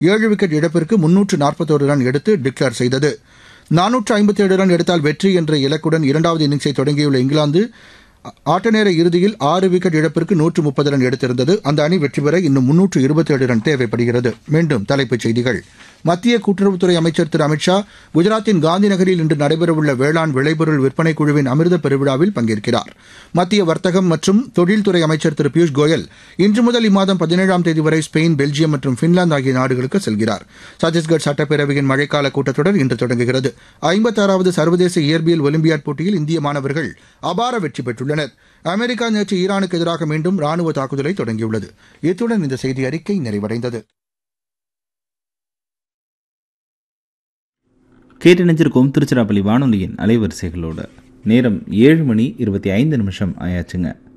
ஏழு விக்கெட் இழப்பிற்கு முன்னூற்று நாற்பத்தோரு ரன் எடுத்து டிக்ளேர் செய்தது நானூற்று ஐம்பத்தேழு ரன் எடுத்தால் வெற்றி என்ற இலக்குடன் இரண்டாவது இன்னிங்ஸை தொடங்கியுள்ள இங்கிலாந்து ஆட்டநேர இறுதியில் ஆறு விக்கெட் இழப்பிற்கு நூற்று முப்பது ரன் எடுத்திருந்தது அந்த அணி வெற்றி பெற இன்னும் முன்னூற்று இருபத்தேழு ரன் தேவைப்படுகிறது மீண்டும் தலைப்புச் செய்திகள் மத்திய கூட்டுறவுத்துறை அமைச்சர் திரு அமித்ஷா குஜராத்தின் காந்தி நகரில் இன்று நடைபெறவுள்ள வேளாண் விளைபொருள் விற்பனை குழுவின் அமிர்த பெருவிழாவில் பங்கேற்கிறார் மத்திய வர்த்தகம் மற்றும் தொழில்துறை அமைச்சர் திரு பியூஷ் கோயல் இன்று முதல் இம்மாதம் பதினேழாம் தேதி வரை ஸ்பெயின் பெல்ஜியம் மற்றும் பின்லாந்து ஆகிய நாடுகளுக்கு செல்கிறார் சத்தீஸ்கர் சட்டப்பேரவையின் மழைக்கால கூட்டத்தொடர் இன்று தொடங்குகிறது ஐம்பத்தாறாவது சர்வதேச இயற்பியல் ஒலிம்பியாட் போட்டியில் இந்திய மாணவர்கள் அபார வெற்றி பெற்றுள்ளனர் அமெரிக்கா நேற்று ஈரானுக்கு எதிராக மீண்டும் ராணுவ தாக்குதலை தொடங்கியுள்ளது இத்துடன் இந்த செய்தி அறிக்கை நிறைவடைந்தது கேட்டிணைஞ்சிருக்கோம் திருச்சிராப்பள்ளி வானொலியின் அலைவரிசைகளோட நேரம் ஏழு மணி இருபத்தி ஐந்து நிமிஷம் ஆயாச்சுங்க